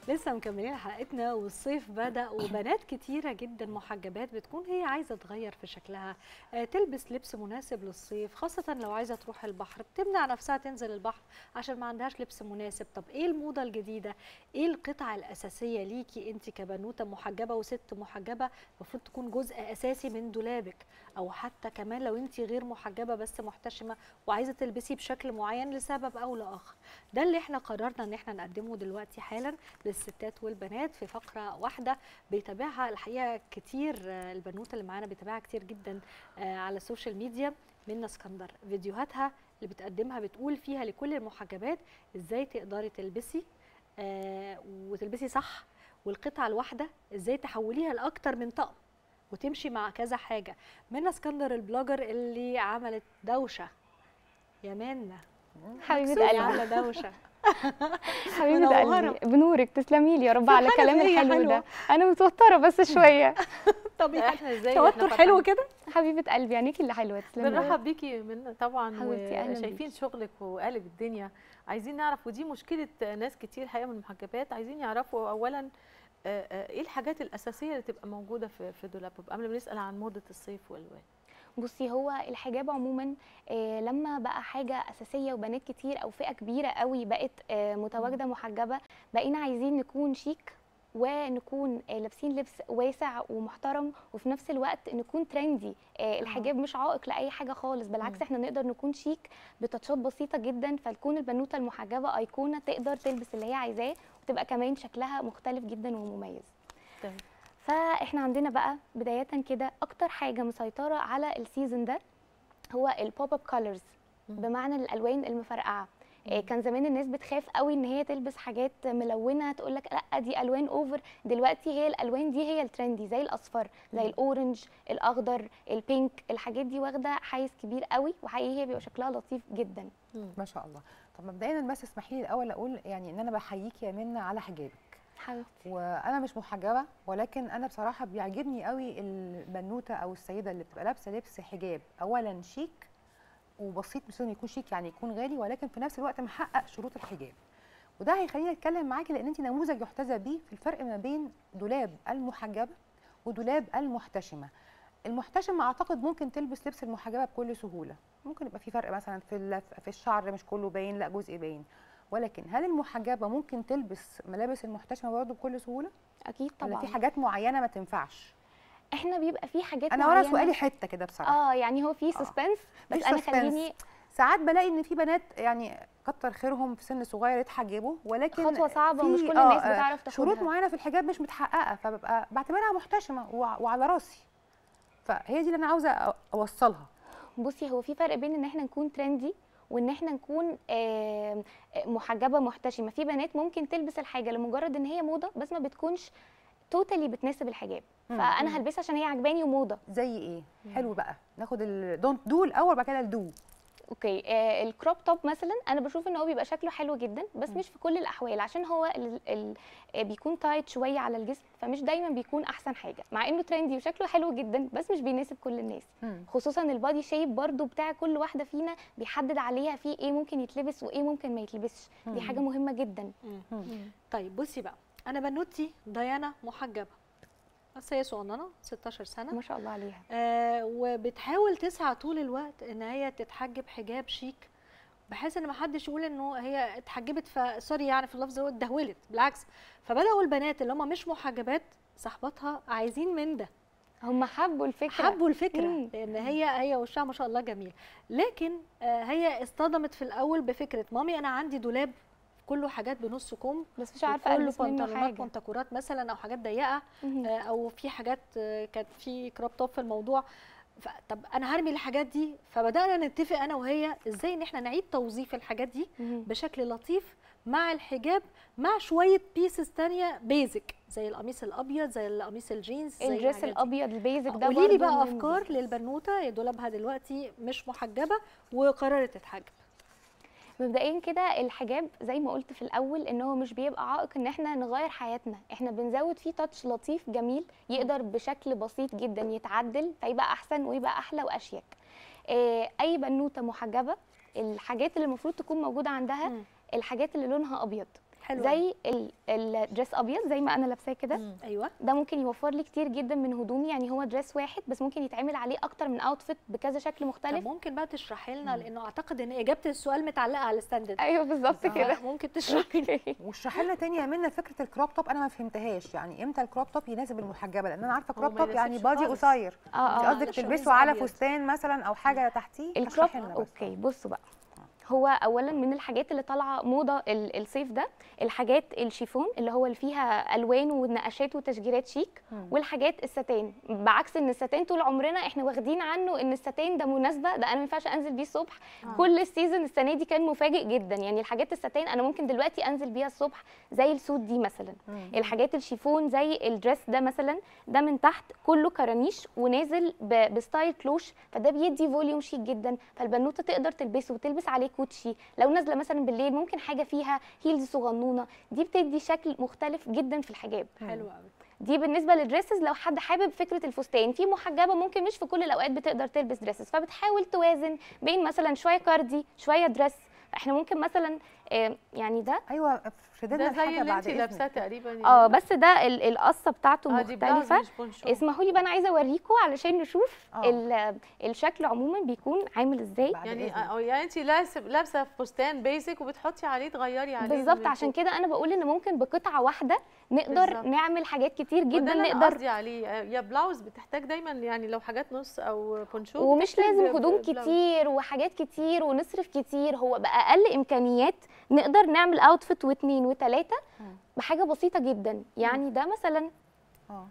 لسه مكملين حلقتنا والصيف بدأ وبنات كتيرة جدا محجبات بتكون هي عايزة تغير في شكلها آه، تلبس لبس مناسب للصيف خاصة لو عايزة تروح البحر بتمنع نفسها تنزل البحر عشان ما عندهاش لبس مناسب طب ايه الموضة الجديدة ايه القطعة الأساسية ليكي انت كبنوتة محجبة وست محجبة المفروض تكون جزء أساسي من دولابك أو حتى كمان لو انت غير محجبة بس محتشمة وعايزة تلبسي بشكل معين لسبب أو لآخر ده اللي احنا قررنا ان احنا نقدمه دلوقتي حالا للستات والبنات في فقره واحده بيتابعها الحقيقه كتير آه، البنوته اللي معانا بيتابعها كتير جدا آه، على السوشيال ميديا منى اسكندر فيديوهاتها اللي بتقدمها بتقول فيها لكل المحجبات ازاي تقدري تلبسي آه، وتلبسي صح والقطعه الواحده ازاي تحوليها لاكتر من طقم وتمشي مع كذا حاجه منى اسكندر البلوجر اللي عملت دوشه يا منى حبيبه مكسوفة قلبي على دوشه حبيبه منورة. قلبي بنورك تسلمي لي يا رب على حاجة الكلام فيا الحلو حلوة. ده انا متوتره بس شويه طب احنا ازاي توتر وإحنا حلو فرحانين؟ كده حبيبه قلبي عينيكي اللي حلوه تسلمي بنرحب بيكي من طبعا حبيبتي، أهلا وشايفين بيكي. شغلك وقالب الدنيا عايزين نعرف ودي مشكله ناس كتير الحقيقه من المحجبات عايزين يعرفوا اولا آه، آه، ايه الحاجات الاساسيه اللي تبقى موجوده في في دولابهم قبل ما نسال عن موضه الصيف والوان بصي هو الحجاب عموما آه، لما بقى حاجه اساسيه وبنات كتير او فئه كبيره قوي بقت آه، متواجده محجبه بقينا عايزين نكون شيك ونكون آه، لابسين لبس واسع ومحترم وفي نفس الوقت نكون ترندي آه، الحجاب مش عائق لاي حاجه خالص بالعكس مم. احنا نقدر نكون شيك بتاتشات بسيطه جدا فتكون البنوته المحجبه ايقونه تقدر تلبس اللي هي عايزاه وتبقى كمان شكلها مختلف جدا ومميز تمام. فاحنا عندنا بقى بدايه كده اكتر حاجه مسيطره على السيزون ده هو البوب اب كولرز مم. بمعنى الالوان المفرقعه آه، مم. كان زمان الناس بتخاف قوي ان هي تلبس حاجات ملونه تقول لك لا دي الوان اوفر دلوقتي هي الالوان دي هي الترندي زي الاصفر زي مم. الاورنج الاخضر البينك الحاجات دي واخده حيز كبير قوي وحقيقي هي بيبقى شكلها لطيف جدا ما شاء الله طب مبدئيا بس اسمحي لي الاول اقول يعني ان انا بحييكي يا منى على حجابك حبيبتي وانا مش محجبه ولكن انا بصراحه بيعجبني قوي البنوته او السيده اللي بتبقى لابسه لبس حجاب اولا شيك وبسيط مش لازم يكون شيك يعني يكون غالي ولكن في نفس الوقت محقق شروط الحجاب وده هيخليني اتكلم معاكي لان انت نموذج يحتذى بيه في الفرق ما بين دولاب المحجبه ودولاب المحتشمه المحتشمه اعتقد ممكن تلبس لبس المحجبه بكل سهوله ممكن يبقى في فرق مثلا في ال- في الشعر مش كله باين لا جزء باين ولكن هل المحجبه ممكن تلبس ملابس المحتشمه برضه بكل سهوله اكيد ولا طبعا في حاجات معينه ما تنفعش احنا بيبقى في حاجات انا ورا معينة- سؤالي حته كده بصراحه اه يعني هو في سسبنس بس في انا suspense. خليني ساعات بلاقي ان في بنات يعني كتر خيرهم في سن صغير يتحجبوا ولكن خطوة صعبة في- ومش كل آه، الناس آه، بتعرف شروط تاخدها. معينه في الحجاب مش متحققه فببقى بعتبرها محتشمه وع- وعلى راسي فهي دي اللي انا عاوزه أ- اوصلها بصي هو في فرق بين ان احنا نكون ترندي وان احنا نكون آم، آه، محجبه محتشمه في بنات ممكن تلبس الحاجه لمجرد ان هي موضه بس ما بتكونش توتالي بتناسب الحجاب مم. فانا هلبسها عشان هي عجباني وموضه زي ايه حلو بقى ناخد الدونت دو الاول بعد كده الدو اوكي آه الكروب توب مثلا انا بشوف ان هو بيبقى شكله حلو جدا بس مش في كل الاحوال عشان هو ال ال آه، بيكون تايت شويه على الجسم فمش دايما بيكون احسن حاجه مع انه ترندي وشكله حلو جدا بس مش بيناسب كل الناس مم. خصوصا البادي شيب برضو بتاع كل واحده فينا بيحدد عليها في ايه ممكن يتلبس وايه ممكن ما يتلبسش دي حاجه مهمه جدا طيب بصي بقى انا بنوتي ديانا محجبه بس هي صغننه 16 سنه ما شاء الله عليها آه وبتحاول تسعى طول الوقت ان هي تتحجب حجاب شيك بحيث ان ما حدش يقول انه هي اتحجبت ف سوري يعني في اللفظ ده اتدهولت بالعكس فبداوا البنات اللي هم مش محجبات صاحباتها عايزين من ده هم حبوا الفكره حبوا الفكره مم. لان هي هي وشها ما شاء الله جميل لكن آه هي اصطدمت في الاول بفكره مامي انا عندي دولاب كله حاجات بنص كم بس مش عارفه كله البس منه بنطلونات حاجه بنتكورات مثلا او حاجات ضيقه مهم. آه، او في حاجات آه، كانت في كروب توب في الموضوع ف- طب انا هرمي الحاجات دي فبدانا نتفق انا وهي ازاي ان احنا نعيد توظيف الحاجات دي مهم. بشكل لطيف مع الحجاب مع شويه بيسز تانية بيزك زي القميص الابيض زي القميص الجينز زي الدريس الحاجات دي. الابيض البيزك ده قولي لي برضو بقى مهم افكار جداً. للبنوته دولابها دلوقتي مش محجبه وقررت تتحجب مبدئيا كده الحجاب زي ما قلت في الاول ان هو مش بيبقى عائق ان احنا نغير حياتنا احنا بنزود فيه تاتش لطيف جميل يقدر بشكل بسيط جدا يتعدل فيبقى احسن ويبقى احلى واشيك آه، اي بنوته محجبه الحاجات اللي المفروض تكون موجوده عندها مم. الحاجات اللي لونها ابيض حلو زي ال- الدريس ابيض زي ما انا لابساه كده مم. ايوه ده ممكن يوفر لي كتير جدا من هدومي يعني هو دريس واحد بس ممكن يتعمل عليه اكتر من اوتفيت بكذا شكل طب مختلف ممكن بقى تشرحي لنا لانه اعتقد ان اجابه السؤال متعلقه على الستاند ده ايوه بالظبط كده ممكن تشرحي لنا واشرحي لنا تاني يا منى فكره الكروب توب انا ما فهمتهاش يعني امتى الكروب توب يناسب المحجبه لان انا عارفه هو كروب ما توب يعني يناسبش بادي خالص. قصير اه انت اه قصدك شميز تلبسه على أبيض. فستان مثلا او حاجه تحتيه الكروب اشرحي لنا بس اوكي بصوا بقى هو اولا من الحاجات اللي طالعه موضه ال- الصيف ده الحاجات الشيفون اللي هو اللي فيها الوان ونقاشات وتشجيرات شيك مم. والحاجات الستان بعكس ان الستان طول عمرنا احنا واخدين عنه ان الستان ده مناسبه ده انا ما ينفعش انزل بيه الصبح آه. كل السيزون السنه دي كان مفاجئ جدا يعني الحاجات الستان انا ممكن دلوقتي انزل بيها الصبح زي السوت دي مثلا مم. الحاجات الشيفون زي الدريس ده مثلا ده من تحت كله كرانيش ونازل ب- بستايل كلوش فده بيدي فوليوم شيك جدا فالبنوته تقدر تلبسه وتلبس عليه كوتشي لو نازله مثلا بالليل ممكن حاجه فيها هيلز صغنونه دي بتدي شكل مختلف جدا في الحجاب حلو قوي دي بالنسبه للدريسز لو حد حابب فكره الفستان في محجبه ممكن مش في كل الاوقات بتقدر تلبس دريسز فبتحاول توازن بين مثلا شويه كاردي شويه دريس احنا ممكن مثلا آه، يعني ده ايوه افردي ده لنا زي الحاجه اللي بعد انت لابساه اذنك تقريبا يا اه منى. بس ده ال- القصه بتاعته اه دي بلاوز مختلفه مش بونشو اسمحوا لي بقى انا عايزه اوريكم علشان نشوف آه. ال- الشكل عموما بيكون عامل ازاي بعد يعني إذنك. اه يعني انت لابسه لابسه فستان بيزك وبتحطي عليه تغيري عليه بالظبط من عشان فوق. كده انا بقول ان ممكن بقطعه واحده نقدر بالظبط. نعمل حاجات كتير وده جدا اللي أنا نقدر قصدي عليه آه، يا بلاوز بتحتاج دايما يعني لو حاجات نص او بونشو ومش بتحتاج لازم هدوم بلاوز. كتير وحاجات كتير ونصرف كتير هو باقل امكانيات نقدر نعمل اوتفيت واثنين وثلاثه مم. بحاجه بسيطه جدا يعني ده مثلا اه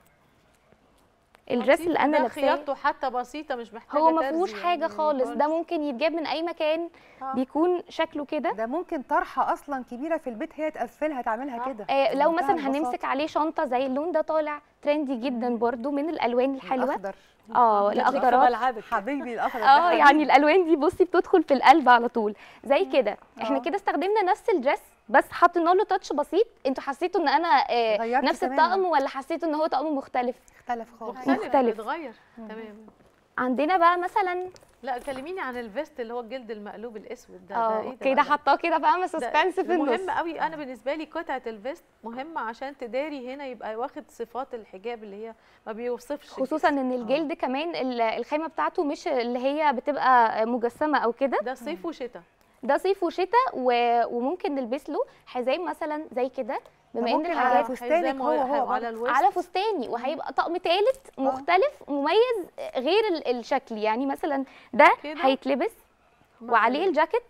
الدريس لطيف اللي انا وده لابساه خياطته حتى بسيطه مش محتاجه هو ما ترزي فيهوش يعني حاجه خالص ده ممكن يتجاب من اي مكان آه. بيكون شكله كده ده ممكن طرحه اصلا كبيره في البيت هي تقفلها تعملها آه. كده آه لو بمنتهى مثلا هنمسك البساطة. عليه شنطه زي اللون ده طالع ترندي جدا برضو من الالوان الحلوه الاخضر اه جات لك في الاخضرات ملعبك حبيبي الاخضر ده اه حبيبي. يعني الالوان دي بصي بتدخل في القلب على طول زي كده احنا آه. كده استخدمنا نفس الدريس بس حطينا له تاتش بسيط انتوا حسيتوا ان انا آه غيرت نفس تماماً. الطقم ولا حسيتوا ان هو طقم مختلف اختلف خالص مختلف مختلف. بيتغير تمام عندنا بقى مثلا لا كلميني عن الفيست اللي هو الجلد المقلوب الاسود ده ده اه ايه ده كده بقى؟ حطاه كده فاهمه ده- سسبنس ده في النص مهم قوي انا بالنسبه لي قطعه الفيست مهمه عشان تداري هنا يبقى واخد صفات الحجاب اللي هي ما بيوصفش خصوصا الجسم. ان الجلد كمان ال- الخامه بتاعته مش اللي هي بتبقى مجسمه او كده ده صيف وشتاء ده صيف وشتاء و- وممكن نلبس له حزام مثلا زي كده بما ان ممكن على الحاجات فستانك حزام هو هو على برضه. الوسط على فستاني وهيبقى طقم ثالث مختلف مميز غير ال- الشكل يعني مثلا ده كده؟ هيتلبس وعليه الجاكيت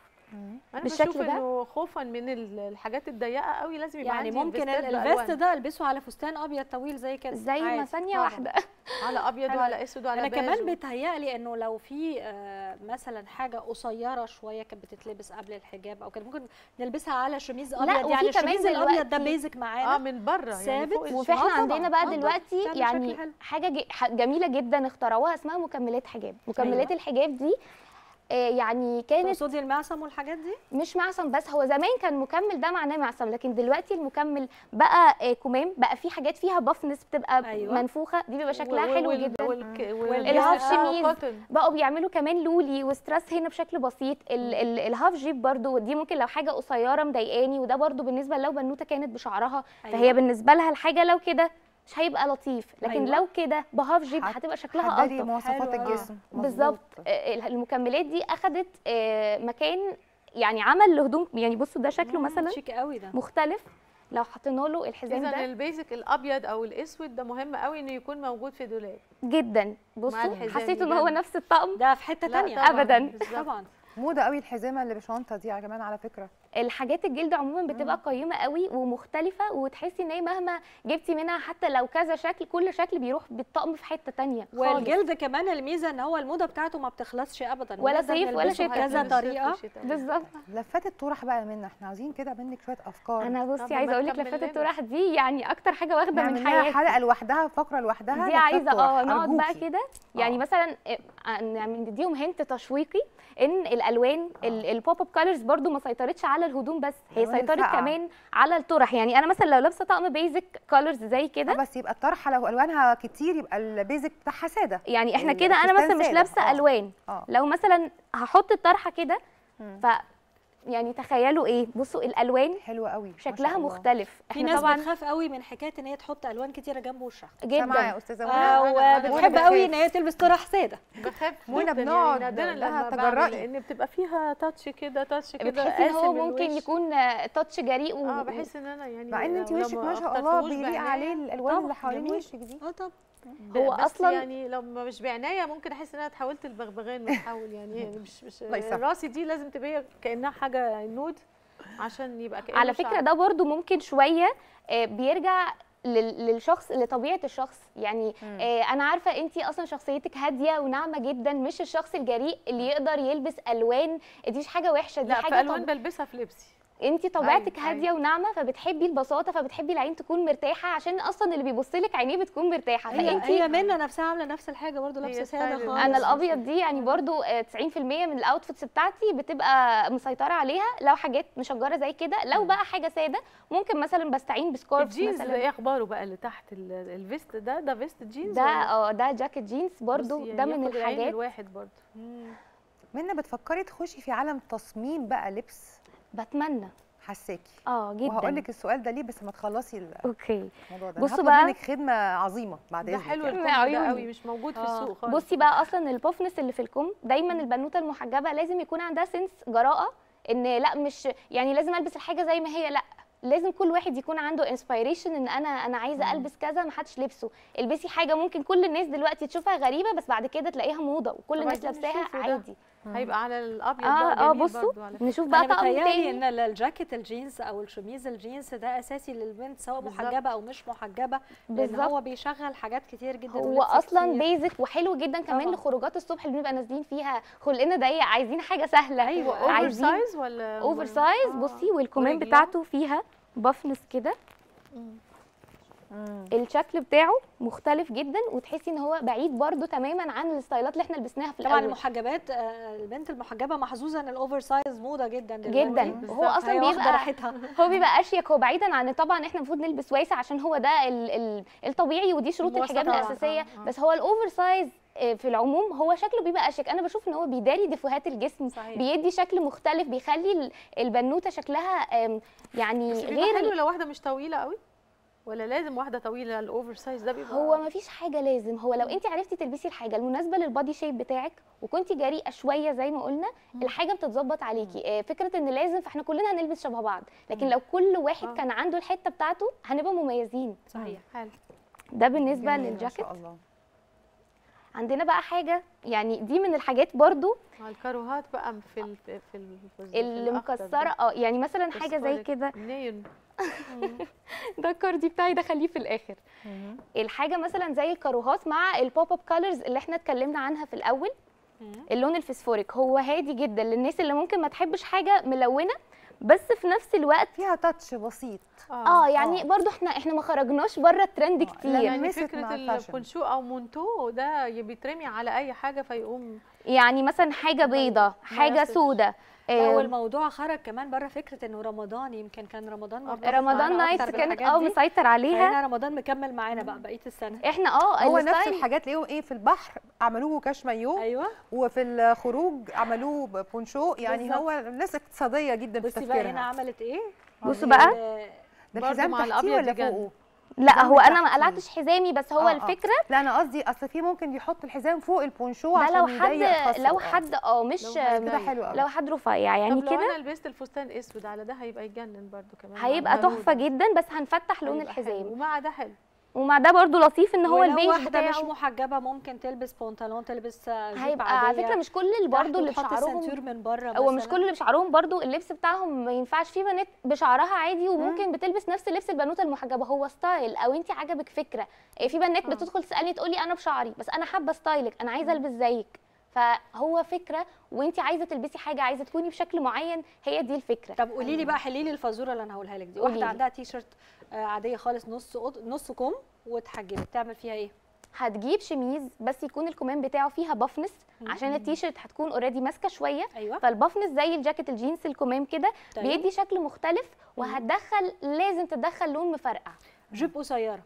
انا بالشكل بشوف ده؟ انه خوفا من ال- الحاجات الضيقه قوي لازم يبقى يعني عندي ممكن الفيستات ال- بألوان. الفيست ده البسه على فستان ابيض طويل زي كده زي ما عادي. ثانيه طبعاً. واحده على ابيض حلو. وعلى اسود وعلى انا بيج كمان و- بيتهيألي انه لو في آه، مثلا حاجه قصيره شويه كانت بتتلبس قبل الحجاب او كان ممكن نلبسها على شميز لا، ابيض وفي يعني كمان الشميز الابيض ده دلوقتي- بيزك اه معانا من بره يعني ثابت فوق وفي الشمال. وفي احنا طبعاً. عندنا بقى آه طبعاً. دلوقتي تعمل يعني شكل حلو. حاجه ج- ح- جميله جدا اخترعوها اسمها مكملات حجاب مكملات أيوة. الحجاب دي آه، يعني كانت تقصدي المعصم والحاجات دي مش معصم بس هو زمان كان مكمل ده معناه معصم لكن دلوقتي المكمل بقى آه، كمام بقى في حاجات فيها بافنس بتبقى أيوة. منفوخه دي بيبقى شكلها و- حلو وال- جدا والك- والهاف والجزء شميز. كوتن. بقوا بيعملوا كمان لولي وستراس هنا بشكل بسيط ال ال الهاف جيب برضو دي ممكن لو حاجه قصيره مضايقاني وده برضو بالنسبه لو بنوته كانت بشعرها أيوة. فهي بالنسبه لها الحاجه لو كده مش هيبقى لطيف لكن أيوة. لو كده بهاف جيب هت- هتبقى شكلها حددي الطف مواصفات حلو، آه. الجسم مظبوط. بالظبط آه، المكملات دي اخذت آه، مكان يعني عمل لهدوم يعني بصوا ده شكله مم، مثلا شيك قوي ده مختلف لو حطينا له الحزام اذا ده البيزك الابيض او الاسود ده مهم قوي انه يكون موجود في دولاب جدا بصوا الحزام حسيتوا ان هو يبان. نفس الطقم ده في حته لا تانية طبعاً، أبداً. بالظبط. طبعا موضه قوي الحزامه اللي بشنطه دي يا كمان على فكره الحاجات الجلد عموما بتبقى قيمه قوي ومختلفه وتحسي ان هي مهما جبتي منها حتى لو كذا شكل كل شكل بيروح بالطقم في حته تانية خالص والجلد كمان الميزه ان هو الموضه بتاعته ما بتخلصش ابدا ولا ولازم صيف ولا نلبسه شتاء. بكذا هتلبس صيف طريقه وشتاء. بالظبط لفات الطرح بقى منا احنا عايزين كده منك شويه افكار انا طب بصي ما عايزه اقول لك تكمل لفات لنا. الطرح دي يعني اكتر حاجه واخده من نعمل لها حياتي حلقه لوحدها فقره لوحدها دي لفات عايزه طرح، اه نقعد بقى أرجوكي. كده يعني آه. مثلا آه، نعمل- نديهم هنت تشويقي ان الالوان البوب اب كولرز برضو ما سيطرتش على الهدوم بس هي الألوان سيطرت الفاقعة. كمان على الطرح يعني انا مثلا لو لابسه طقم بيزك كولرز زي آه، كده بس يبقى الطرحه لو الوانها كتير يبقى البيزك بتاعها ساده يعني احنا ال- كده انا الفستان مثلا مش سادة. لابسه آه. الوان اه لو مثلا هحط الطرحه كده مم. ف يعني تخيلوا ايه بصوا الالوان حلوه قوي ما شكلها شاء الله. مختلف في احنا ناس طبعا بتخاف قوي من حكايه ان هي تحط الوان كتيره جنب وشها سامعه يا جدا استاذه آه منى أنا- أنا وبتحب بخاف. قوي ان هي تلبس طرح ساده بخاف منى جداً بنقعد يعني نادرا لها لما تجرأي. بعمل لان بتبقى فيها تاتش كده تاتش كده بتحسي ان هو قاسم ممكن الوش. يكون آه، تاتش جريء و... اه بحس ان انا يعني مع ان انت لو- لو وشك ما شاء الله اخترتهوش بيليق بعناية، عليه الالوان اللي طبعاً حوالين جميل. وشك دي اه طب ب- هو بس أصلاً- يعني لو ما مش بعنايه ممكن احس ان انا اتحولت البغبغان بتحول يعني هي مش مش الله يسامحك. راسي دي لازم تبقى كانها حاجه نود عشان يبقى كانه على فكره شعر. ده برضو ممكن شويه آه، بيرجع لل- للشخص لطبيعه الشخص يعني آه، انا عارفه انت اصلا شخصيتك هاديه وناعمه جدا مش الشخص الجريء اللي يقدر يلبس الوان دي مش حاجه وحشه دي لا حاجه في الوان طب... بلبسها في لبسي انت طبيعتك أيوة، هاديه وناعمه فبتحبي البساطه فبتحبي العين تكون مرتاحه عشان اصلا اللي بيبص لك عينيه بتكون مرتاحه هي فانت هي منى نفسها عامله نفس الحاجه برضو هي لابسه ستايل ساده ال- خالص انا الابيض دي يعني برضو آه، 90% من الاوتفيتس بتاعتي بتبقى مسيطره عليها لو حاجات مشجره زي كده لو بقى حاجه ساده ممكن مثلا بستعين بسكارف الجينز ده مثلا ايه اخباره بقى اللي تحت ال- الفيست ده ده فيست جينز ده ولا؟ اه ده جاكيت جينز برضو بصي ده يعني من ياخد العين الحاجات الواحد برضو منى بتفكري تخشي في عالم تصميم بقى لبس بتمنى حساكي اه جدا وهقول لك السؤال ده ليه بس ما تخلصي اوكي الموضوع ده بصوا بصوا بقى. بقى منك خدمه عظيمه بعد ده اذنك حلو يعني. الكم ده عيوني. قوي مش موجود في آه. السوق خالص بصي بقى اصلا البوفنس اللي في الكم دايما البنوته المحجبه لازم يكون عندها سنس جراءه ان لا مش يعني لازم البس الحاجه زي ما هي لا لازم كل واحد يكون عنده انسبيريشن ان انا انا عايزه البس كذا ما حدش لبسه البسي حاجه ممكن كل الناس دلوقتي تشوفها غريبه بس بعد كده تلاقيها موضه وكل طب الناس عايزين لابساها نشوفه ده. عادي هيبقى على الابيض اه بقى اه جميل بصوا برضو على فكرة. نشوف بقى انا طقم متهيألي تاني ان ال- الجاكيت الجينز او الشميز الجينز ده اساسي للبنت سواء بالظبط. محجبه او مش محجبه لان بالظبط. هو بيشغل حاجات كتير جدا هو ولبس اصلا كتير. بيزك وحلو جدا كمان طبعاً. لخروجات الصبح اللي بنبقى نازلين فيها خلقنا ضيق عايزين حاجه سهله أيوة، اوفر عايزين سايز ولا اوفر سايز آه. بصي والكمام ورجلها؟ بتاعته فيها بافنس كده الشكل بتاعه مختلف جدا وتحسي ان هو بعيد برضو تماما عن الستايلات اللي احنا لبسناها في طبعا الاول المحجبات آه، البنت المحجبه محظوظه ان الاوفر سايز موضه جدا دلوقتي جدا بالظبط. وهو اصلا هي واخده بيبقى راحتها هو بيبقى اشيك هو بعيدا عن طبعا احنا المفروض نلبس واسع عشان هو ده ال ال الطبيعي ودي شروط الحجاب المواصفات. الاساسيه آه، آه. بس هو الاوفر سايز آه، في العموم هو شكله بيبقى اشيك انا بشوف ان هو بيداري ديفوهات الجسم صحيح. بيدي شكل مختلف بيخلي ال- البنوته شكلها آم، يعني بس بيبقى غير حلو لو واحده مش طويله قوي ولا لازم واحده طويله الاوفر سايز ده بيبقى هو ما فيش حاجه لازم هو لو انت عرفتي تلبسي الحاجه المناسبه للبادي شيب بتاعك وكنتي جريئه شويه زي ما قلنا الحاجه بتتظبط عليكي آه، فكره ان لازم فاحنا كلنا هنلبس شبه بعض لكن لو كل واحد آه. كان عنده الحته بتاعته هنبقى مميزين صحيح حلو ده بالنسبه جميل، للجاكيت ما شاء الله عندنا بقى حاجه يعني دي من الحاجات برضو مع الكاروهات بقى في ال في ال في ال- اللي الأخضر ده. مكسره اه يعني مثلا بس حاجه زي كويس. كده نيون ده الكاردي بتاعي ده خليه في الاخر الحاجه مثلا زي الكاروهات مع البوب اب كولرز اللي احنا اتكلمنا عنها في الاول اللون الفسفوريك هو هادي جدا للناس اللي ممكن ما تحبش حاجه ملونه بس في نفس الوقت فيها تاتش بسيط اه يعني آه. برضو احنا احنا ما خرجناش بره الترند لا، كتير لا. يعني لمست فكره مع الفاشن. البونشو او مونتو ده بيترمي على اي حاجه فيقوم يعني مثلا حاجه بيضه حاجه يصفش. سودة لا آه، والموضوع خرج كمان بره فكره انه رمضان يمكن كان رمضان مرتبط رمضان معانا نايتس أكتر كانت بالحاجات اه دي. مسيطر عليها فهنا رمضان مكمل معانا بقى بقيه السنه احنا اه هو نفس الستايل الحاجات تلاقيهم ايه في البحر عملوه كاش مايو ايوه وفي الخروج عملوه بونشو يعني بالظبط. هو الناس اقتصاديه جدا في بصي بقى هنا تفكيرها عملت ايه بصوا بقى ال- ده برضو الحزام مع تحتيه الأبيض ولا يجنن. فوقه لا حزام هو انا ما تحتيه. قلعتش حزامي بس هو آه، آه. الفكره لا انا قصدي اصل في ممكن يحط الحزام فوق البونشو ده عشان لو يضيق حد خصره. لو آه. حد اه مش لو كده حلو قوي لو حد رفيع يعني طب لو كده انا لبست الفستان اسود على ده هيبقى يجنن برضو كمان مع هيبقى المارون تحفه ده. جدا بس هنفتح لون هيبقى حلو. الحزام ومع ده حلو ومع ده برضو لطيف ان هو ولو البيج واحده مش بتاعه محجبه ممكن تلبس بنطلون تلبس آه، جيب هيبقى على عادية فكره مش كل اللي تحت برضو اللي وتحط بشعرهم السنتور من بره هو مش مثلاً. كل اللي بشعرهم برضو اللبس بتاعهم ما ينفعش في بنات بشعرها عادي وممكن بتلبس نفس لبس البنوته المحجبه هو ستايل او انت عجبك فكره إيه، في بنات آه. بتدخل تسالني تقول لي انا بشعري بس انا حابه ستايلك انا عايزه البس زيك فهو فكره وانت عايزه تلبسي حاجه عايزه تكوني بشكل معين هي دي الفكره طب قولي لي بقى حلي لي الفازوره اللي انا هقولها لك دي قولي واحده لي. عندها تي شيرت آه، عاديه خالص نص قط- نص كم وتحجبت تعمل فيها ايه هتجيب شميز بس يكون الكمام بتاعه فيها بافنس عشان التيشيرت هتكون اوريدي ماسكه شويه ايوه فالبافنس زي الجاكيت الجينز الكمام كده طيب. بيدي شكل مختلف وهتدخل لازم تدخل لون مفرقع جيب قصيره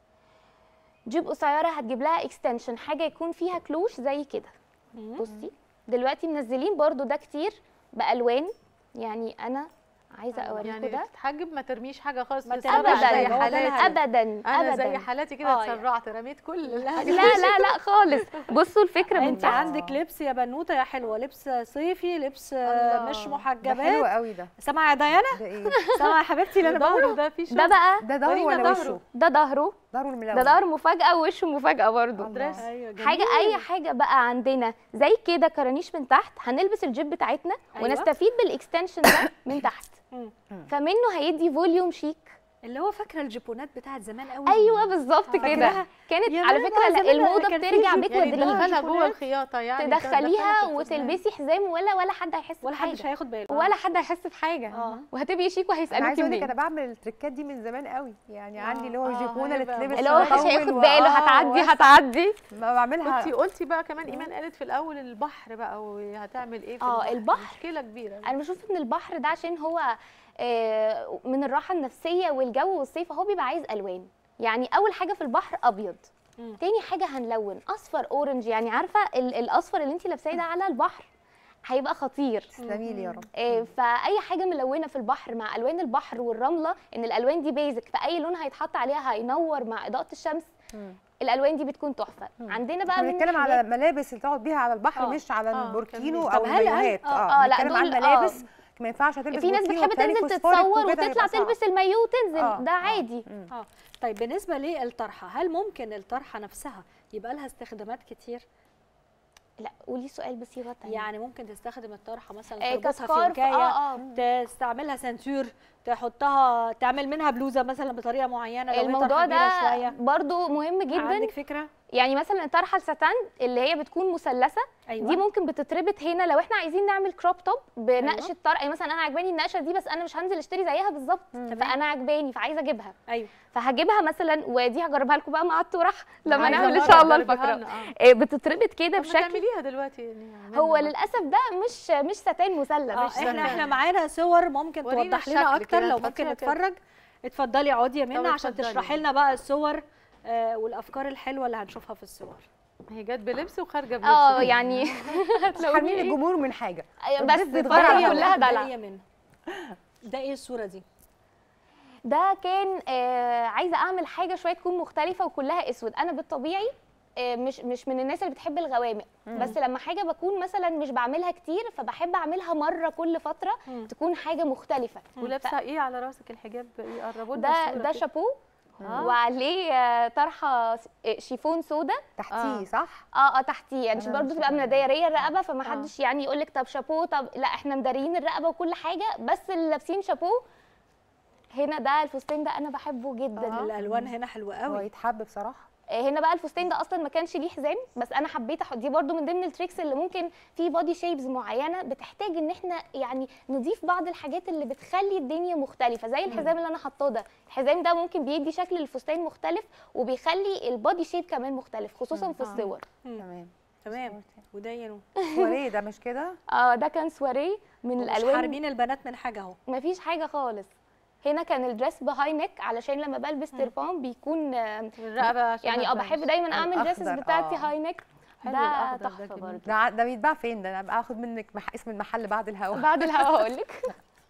جيب قصيره هتجيب لها اكستنشن حاجه يكون فيها كلوش زي كده بصي دلوقتي منزلين برضو ده كتير بالوان يعني انا عايزه اوريكم يعني ده بتتحجب ما ترميش حاجه خالص ما تتسرع ترميش زي حاجة، هو ده اللي حالاتي ابدا انا زي ابدا حالاتي كده آه، يعني. اتسرعت رميت كل لا لا لا خالص بصوا الفكره من انت تحت عندك لبس يا بنوته يا حلوه لبس صيفي لبس آه، الله. مش ده حلو محجبات قوي ده سامعه يا ديانا ده ايه سامعه يا حبيبتي اللي انا ظهره بقوله ده في شغل ده بقى ده ظهره ورينا ولا ظهره. وشه ده ظهره ظهره الملون ده ظهر مفاجاه ووشه مفاجاه برضو دريس. ايوه جميل. حاجه اي حاجه بقى عندنا زي كده كرانيش من تحت هنلبس الجيب بتاعتنا أيوة. ونستفيد بالاكستنشن ده من تحت مم. فمنه هيدي فوليوم شيك اللي هو فاكره الجيبونات بتاعت زمان قوي ايوه بالظبط كده فاكراها؟ كانت يا على ماما فكره لا، زمان الموضه كان في بترجع جيب- بيك يعني ودريج تدخلها جوه شوكولات. الخياطه يعني تدخليها تدخلها في الفستان. وتلبسي حزام ولا ولا حد هيحس ولا بحاجه حدش هياخد باله ولا حد هيحس بحاجه آه. وهتبقي شيك انا وهيسالوكي عايزه اقول لك منين انا بعمل التريكات دي من زمان قوي يعني آه. عندي اللي هو آه، الجيبونه اللي هيبقى تلبس اللي هو محدش أطول هياخد و- باله آه، هتعدي واسعة. هتعدي ما بعملها قلتي قلتي بقى كمان ايمان قالت في الاول البحر بقى وهتعمل ايه في آه، البحر. مشكله كبيره انا بشوف ان البحر ده عشان هو آه، من الراحه النفسيه والجو والصيف هو بيبقى عايز الوان يعني اول حاجه في البحر ابيض مم. تاني حاجه هنلون اصفر اورنج يعني عارفه ال- الاصفر اللي انت لابساه ده على البحر هيبقى خطير تسلمي لي يا رب آه، فاي حاجه ملونه في البحر مع الوان البحر والرمله ان الالوان دي بيزك فاي لون هيتحط عليها هينور مع اضاءه الشمس مم. الالوان دي بتكون تحفه عندنا بقى احنا من بنتكلم حاجات- على ملابس اللي تقعد بيها على البحر آه. مش على آه، البوركينو كملي. او طب هل- هل- المايوهات آه، اه آه، لا، بنتكلم عن دول- ملابس ما ينفعش هتلبس في ناس بوركينو بتحب والتاني تنزل فوسفوريك تتصور وكده وتطلع هيبقى صعب. تلبس المايو وتنزل آه، ده آه. عادي مم. اه طيب بالنسبه للطرحه هل ممكن الطرحه نفسها يبقى لها استخدامات كتير لا قولي سؤال بصيغه تانية يعني ممكن تستخدم الطرحه مثلا آه، تربطها في كسكارف وكايه اه اه تستعملها سنتور تحطها تعمل منها بلوزه مثلا بطريقه معينه لو هي الموضوع طرحة كبيرة ده شويه برضو مهم جدا عندك فكره يعني مثلا الطرحه الستان اللي هي بتكون مثلثه ايوه دي ممكن بتتربط هنا لو احنا عايزين نعمل كروب توب بنقشه طرحه يعني مثلا انا عجباني النقشه دي بس انا مش هنزل اشتري زيها بالظبط فانا عجباني فعايزه اجيبها ايوه فهجيبها مثلا ودي هجربها لكم بقى مع الطرح لما عايزة نعمل ان مرة شاء الله تجربيها الفقره لنا، آه. آه، بتتربط كده طب ما بشكل تعمليها دلوقتي يعني اعملها هو بقى. للاسف ده مش مش ستان مثلث اه مش احنا سهل. احنا معانا صور ممكن ورينا توضح لنا الشكل اكتر كده، لو تحطيها ممكن كده. نتفرج اتفضلي اقعدي يا طب منى عشان اتفضلي. تشرحي لنا بقى الصور آه والافكار الحلوه اللي هنشوفها في الصور هي جت بلبس وخارجه بلبس اه كده. يعني حارمين الجمهور من حاجه بس بتتغير الفرق على كلها ده دلع ايه يا منى ده ايه الصوره دي ده كان آه عايزه اعمل حاجه شويه تكون مختلفه وكلها اسود انا بالطبيعي آه مش مش من الناس اللي بتحب الغوامق بس لما حاجه بكون مثلا مش بعملها كتير فبحب اعملها مره كل فتره مم. تكون حاجه مختلفه ولابسه ايه على راسك الحجاب ايه قربوا لنا ده الصورة ده كده. شابو آه. وعليه آه، طرحه س- آه، شيفون سودا تحتيه آه. صح اه اه تحتيه يعني عشان أنا برضه مش تبقى فاهمة. مداريه الرقبه فما حدش يعني يقول لك طب شابو طب لا احنا مداريين الرقبه وكل حاجه بس اللي لابسين شابو هنا ده الفستان ده انا بحبه جدا آه. الالوان هنا حلوه هو قوي يتحب بصراحه آه، هنا بقى الفستان ده اصلا ما كانش ليه حزام بس انا حبيت احط دي برضو من ضمن التريكس اللي ممكن في بادي شيبز معينه بتحتاج ان احنا يعني نضيف بعض الحاجات اللي بتخلي الدنيا مختلفه زي الحزام اللي انا حاطاه ده الحزام ده ممكن بيدي شكل للفستان مختلف وبيخلي البادي شيب كمان مختلف خصوصا في آه. الصور تمام تمام وده ينو وريه ده مش كده اه ده كان سواريه من مش الالوان حارمين البنات من حاجه اهو مفيش حاجه خالص هنا كان الدريس بهاي نيك علشان لما بلبس تربان بيكون آه، الرقبه عشان يعني ما اه بحب تبانش. دايما اعمل دريسز الأخضر، بتاعتي آه. هاي نيك حلو ده الأخضر ده تحفه جميل. برضه ده ع- ده بيتباع فين ده انا ابقى اخد منك مح... اسم المحل بعد الهوا بعد الهوا هقول لك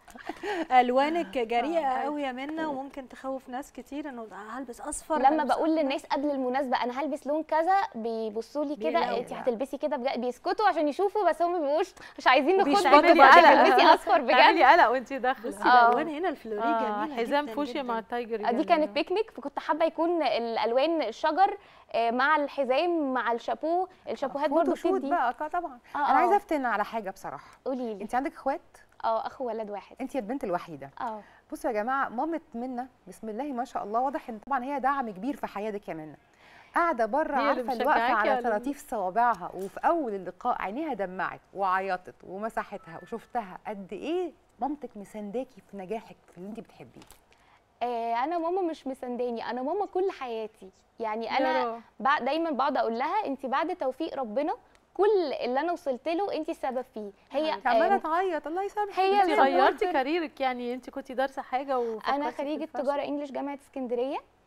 الوانك جريئه قوي يا منى وممكن تخوف ناس كتير انه هلبس اصفر لما هلبس بقول أحمر. للناس قبل المناسبه انا هلبس لون كذا بيبصوا لي كده بيلاقوا انت بقى. هتلبسي كده بجد بيسكتوا عشان يشوفوا بس هم ما بيبقوش مش عايزين نخد وبيشتغلوا بقى بقى عشان قلق. تلبسي اصفر بجد تعملي قلق وانت داخله بصي آه. الالوان هنا الفلوري آه، جميله حزام جداً فوشيا جداً. مع التايجر دي جميل. كانت بيكنيك فكنت حابه يكون الالوان الشجر آه، مع الحزام مع الشابو الشابوهات برضو فوتو شوت بتدي بقى آه، طبعا آه، انا عايزه آه. افتن على حاجه بصراحه قولي لي انت عندك اخوات اه اخو ولد واحد انت البنت الوحيده اه بصوا يا جماعه مامة منا بسم الله ما شاء الله واضح ان طبعا هي دعم كبير في حياتك يا منا قاعده بره هي اللي عارفه اللي واقفه مشجعاكي على ولا طراطيف صوابعها وفي اول اللقاء عينيها دمعت وعيطت ومسحتها وشفتها قد ايه مامتك مسانداكي في نجاحك في اللي انت بتحبيه آه، انا ماما مش مسانداني انا ماما كل حياتي يعني يا انا روح. بع- دايما بقعد اقول لها انت بعد توفيق ربنا كل اللي انا وصلت له انت السبب فيه هي انت عماله آه، تعيط الله يسامحك هي انت زي غيرتي ما قلت- كاريرك يعني انت كنتي دارسه حاجه وفكرتي انا في خريجه الفاشن. تجاره انجلش جامعه اسكندريه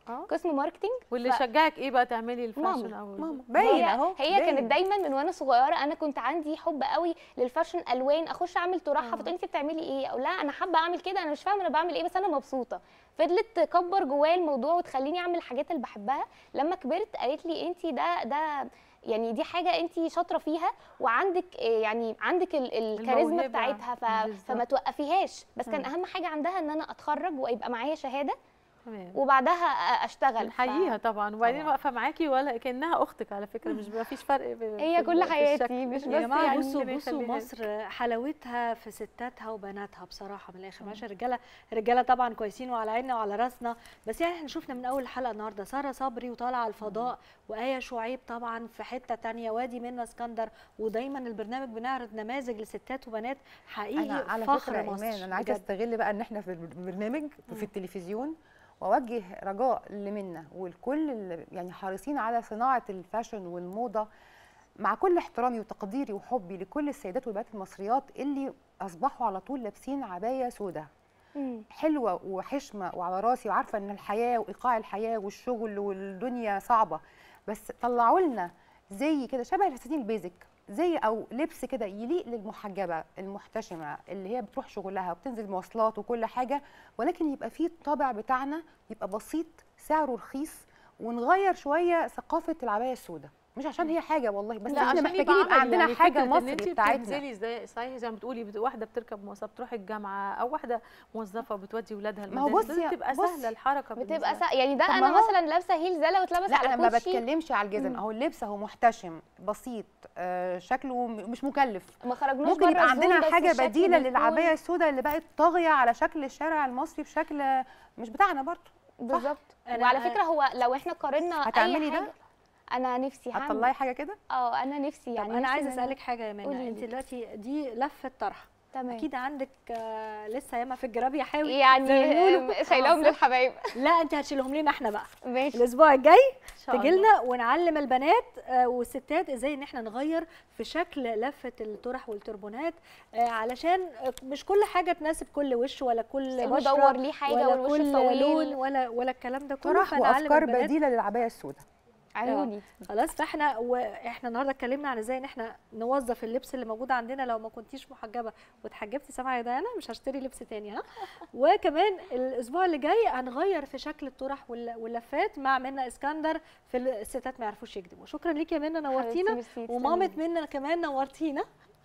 اه قسم ماركتنج واللي ف- شجعك ايه بقى تعملي الفاشن ماما. او ماما هي باين اهو هي كانت باين. دايما من وانا صغيره انا كنت عندي حب قوي للفاشن الوان اخش اعمل طرحه آه. فتقولي انت بتعملي ايه اقول لها انا حابه اعمل كده انا مش فاهمه انا بعمل ايه بس انا مبسوطه فضلت تكبر جوايا الموضوع وتخليني اعمل الحاجات اللي بحبها لما كبرت قالت لي انت ده ده يعني دي حاجه انت شاطره فيها وعندك آه، يعني عندك ال- الكاريزما الموهبة. بتاعتها ف... بالظبط. فما توقفيهاش بس كان مم. اهم حاجه عندها ان انا اتخرج ويبقى معايا شهاده تمام وبعدها آه، اشتغل ف- بنحييها طبعا وبعدين طبعاً. واقفه معاكي ولا كانها اختك على فكره مش ما فيش فرق في هي في كل ال- في حياتي، الشكل. مش يا بس جماعه يعني بصوا ربنا بصوا يخليها لك. مصر حلاوتها في ستاتها وبناتها بصراحه من الاخر ماشي الرجاله الرجاله طبعا كويسين وعلى عيننا وعلى راسنا بس يعني احنا شفنا من اول حلقه النهارده ساره صبري وطالعه على الفضاء وايه شعيب طبعا في حته تانية وادي منى اسكندر ودايما البرنامج بنعرض نماذج لستات وبنات حقيقي انا على فخر فكره مصر ايمان انا عايزه بجد. استغل بقى ان احنا في البرنامج في التلفزيون واوجه رجاء لمنا والكل اللي يعني حريصين على صناعه الفاشن والموضه مع كل احترامي وتقديري وحبي لكل السيدات والبنات المصريات اللي اصبحوا على طول لابسين عبايه سوداء مم. حلوه وحشمه وعلى راسي وعارفه ان الحياه وايقاع الحياه والشغل والدنيا صعبه بس طلعوا لنا زي كده شبه الفساتين البيزك زي او لبس كده يليق للمحجبه المحتشمه اللي هي بتروح شغلها وبتنزل مواصلات وكل حاجه ولكن يبقى فيه الطابع بتاعنا يبقى بسيط سعره رخيص ونغير شويه ثقافه العبايه السوداء مش عشان هي حاجه والله بس لا احنا عشان محتاجين يبقى يبقى عملي، عندنا يعني حاجه فكرة إن مصري انت بتاعتنا بتنزلي زي صحيح زي ما بتقولي بت- واحده بتركب مواصلات بتروح الجامعه او واحده موظفه بتودي ولادها ما هو المدارس بصي- لازم تبقى بصي، سهله الحركه بتبقى بالنسبة سا... يعني ده طب ما انا هو- مثلا لابسه هيل زي لو اتلبس لا على انا ما كوتشي بتكلمش على الجزم مم. اهو اللبس اهو محتشم بسيط آه شكله م- مش مكلف ما خرجناش ممكن بره يبقى الزون، عندنا بس حاجه الشكل بديله بيكون- للعبايه السوداء اللي بقت طاغيه على شكل الشارع المصري بشكل مش بتاعنا برضه بالظبط أنا- وعلى فكره هو لو احنا قارنا هتعملي اي ده؟ حاجه انا نفسي هتطلعي هعمل حاجه كده اه انا نفسي طب يعني انا نفسي عايزه إن أنا- اسالك حاجه يا منى قولي انت لي. دلوقتي دي لفه طرحه تمام اكيد عندك آه لسه ياما في الجراب يا حاوي يعني زي ما بيقولوا. آه، شايلاهم آه، للحبايب لا انت هتشيلهم لنا احنا بقى ماشي الاسبوع الجاي إن شاء تجي الله. لنا ونعلم البنات آه، والستات ازاي ان احنا نغير في شكل لفه الطرح والتربونات آه، علشان آه، مش كل حاجه تناسب كل وش ولا كل مدور بشره ليه حاجه ولا والوش كل طويل لون ولا ولا الكلام ده كله طرح فنعلم وافكار البنات بديله للعبايه السوداء عيوني خلاص فاحنا واحنا النهارده اتكلمنا عن ازاي ان احنا نوظف اللبس اللي موجود عندنا لو ما كنتيش محجبه واتحجبتي سامعه يا ديانا مش هشتري لبس تاني ها وكمان الاسبوع اللي جاي هنغير في شكل الطرح وال- واللفات مع منى اسكندر في ال- الستات ما يعرفوش يكذبوا شكرا ليكي يا منى نورتينا حبيبتي، ميرسي، ومامة تسلمي. منى كمان نورتينا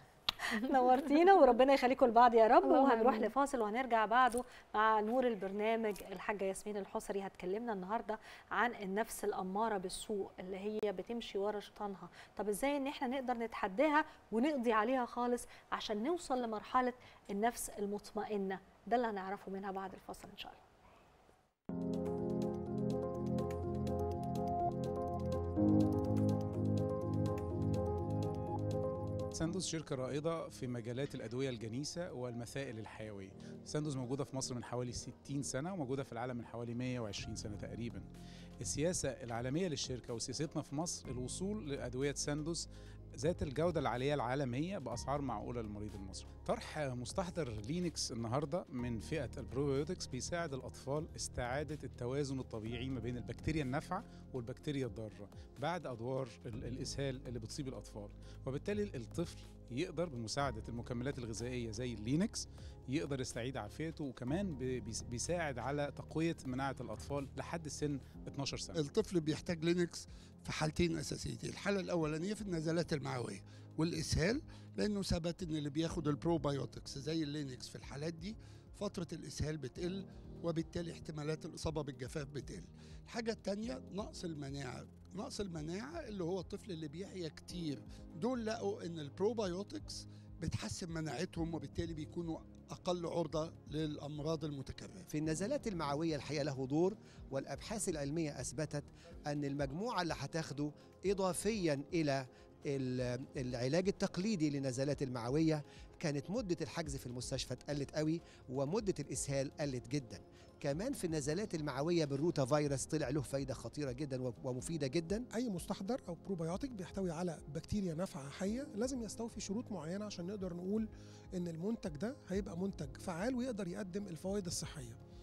نورتينا وربنا يخليكم لبعض يا رب اللهم وهنروح آمين. لفاصل وهنرجع بعده مع نور البرنامج الحاجه ياسمين الحصري هتكلمنا النهارده عن النفس الاماره بالسوء اللي هي بتمشي ورا شيطانها طب ازاي ان احنا نقدر نتحداها ونقضي عليها خالص عشان نوصل لمرحله النفس المطمئنه ده اللي هنعرفه منها بعد الفاصل ان شاء الله ساندوز شركة رائدة في مجالات الأدوية الجنيسة والمسائل الحيوية ساندوز موجودة في مصر من حوالي 60 سنة وموجودة في العالم من حوالي 120 سنة تقريبا السياسة العالمية للشركة وسياستنا في مصر الوصول لأدوية ساندوز ذات الجودة العالية العالمية بأسعار معقولة للمريض المصري طرح مستحضر لينكس النهاردة من فئة البروبيوتكس بيساعد الأطفال استعادة التوازن الطبيعي ما بين البكتيريا النافعة والبكتيريا الضارة بعد أدوار ال- الإسهال اللي بتصيب الأطفال وبالتالي الطفل يقدر بمساعدة المكملات الغذائية زي اللينكس يقدر يستعيد عافيته وكمان بي- بيس- بيساعد على تقوية مناعة الأطفال لحد السن 12 سنة الطفل بيحتاج لينكس في حالتين اساسيتين الحاله الاولانيه في النزلات المعويه والاسهال لانه ثبت ان اللي بياخد البروبايوتكس زي اللينكس في الحالات دي فتره الاسهال بتقل وبالتالي احتمالات الاصابه بالجفاف بتقل الحاجه الثانيه نقص المناعه نقص المناعه اللي هو الطفل اللي بيحيا كتير دول لقوا ان البروبايوتكس بتحسن مناعتهم وبالتالي بيكونوا اقل عرضه للامراض المتكرره في النزلات المعوية الحقيقة له دور والأبحاث العلمية أثبتت أن المجموعة اللي هتاخده إضافيا إلى ال- العلاج التقليدي للنزلات المعوية كانت مدة الحجز في المستشفى قلت قوي ومدة الإسهال قلت جدا كمان في النزلات المعوية بالروتا فيروس طلع له فايدة خطيرة جدا و- ومفيدة جدا اي مستحضر او بروبيوتيك بيحتوي على بكتيريا نافعه حيه لازم يستوفي شروط معينه عشان نقدر نقول ان المنتج ده هيبقى منتج فعال ويقدر يقدم الفوائد الصحيه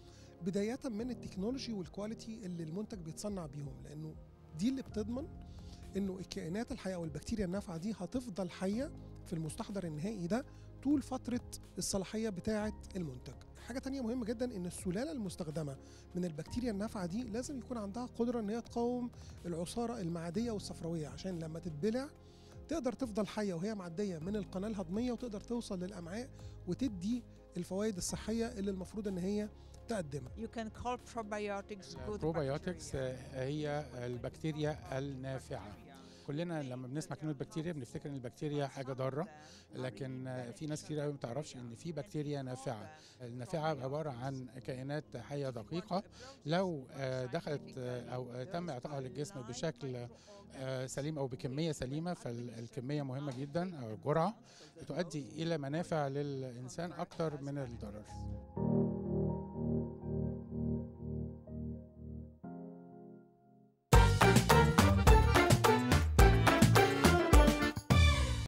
بدايه من التكنولوجي والكواليتي اللي المنتج بيتصنع بيهم لانه دي اللي بتضمن انه الكائنات الحيه او البكتيريا النافعه دي هتفضل حيه في المستحضر النهائي ده طول فتره الصلاحيه بتاعه المنتج حاجه تانية مهمه جدا ان السلاله المستخدمه من البكتيريا النافعه دي لازم يكون عندها قدره ان هي تقاوم العصاره المعديه والصفراويه عشان لما تتبلع تقدر تفضل حيه وهي معديه من القناه الهضميه وتقدر توصل للامعاء وتدي الفوائد الصحيه اللي المفروض ان هي تقدمها You can call probiotics good البروبيوتكس bacteria. هي البكتيريا النافعه كلنا لما بنسمع كلمه بكتيريا بنفتكر ان البكتيريا حاجه ضاره لكن في ناس كتير قوي ما تعرفش ان في بكتيريا نافعه النافعه عباره عن كائنات حيه دقيقه لو آه، دخلت آه، او آه، تم اعطائها للجسم بشكل آه، سليم او بكميه سليمه فالكميه مهمه جدا او الجرعه تؤدي الى منافع للانسان اكتر من الضرر